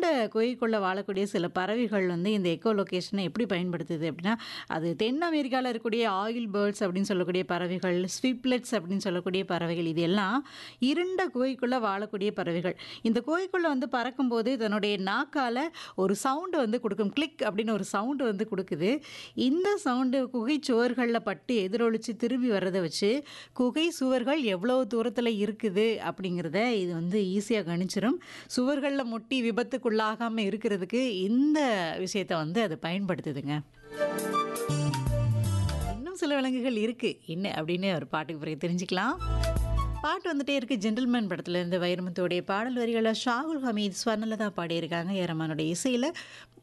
குகைக்குள்ள வாழக்கூடிய சில பறவைகள் வந்து இந்த எக்கோ லொகேஷனை எப்படி பயன்படுத்துது அப்படின்னா, அது தென் அமெரிக்கால இருக்கக்கூடிய ஆயில் பேர்ட்ஸ் அப்படின்னு சொல்லக்கூடிய பறவைகள், ஸ்விப்லெட்ஸ் அப்படின்னு சொல்லக்கூடிய பறவைகள் இது எல்லாம் இருண்ட குகைக்குள்ள வாழக்கூடிய பறவைகள். இந்த குகைக்குள்ள வந்து பறக்கும்போது தன்னுடைய நாக்கால ஒரு சவுண்ட் வந்து குடுக்கும். கிளிக் அப்படின்னு ஒரு சவுண்ட் வந்து குடுக்குது. இந்த சவுண்டு குகை சுவர்கள்ல பட்டு எதிரொலிச்சு திரும்பி வர்றத வச்சு, குகை சுவர்கள் எவ்வளவு தூரத்தில இருக்குது அப்படிங்கிறத இது வந்து ஈஸியா கணிச்சிரும். சுவர்கள்ல முட்டி விபத்துக்குள்ளாகாம இருக்கிறதுக்கு இந்த விஷயத்த வந்து அது பயன்படுத்துதுங்க. இன்னும் சில விலங்குகள் இருக்கு. என்ன அப்படின்னு ஒரு பாட்டுக்கு பிறகு தெரிஞ்சுக்கலாம். பாட்டு வந்துட்டே இருக்கு. ஜென்டில்மேன் படத்துல இருந்து வைரமுத்துவோடைய பாடல் வரிகள ஷாகுல் ஹமீத், ஸ்வர்ணலதா பாடியிருக்காங்க. ஏ ரஹ்மானுடைய இசையில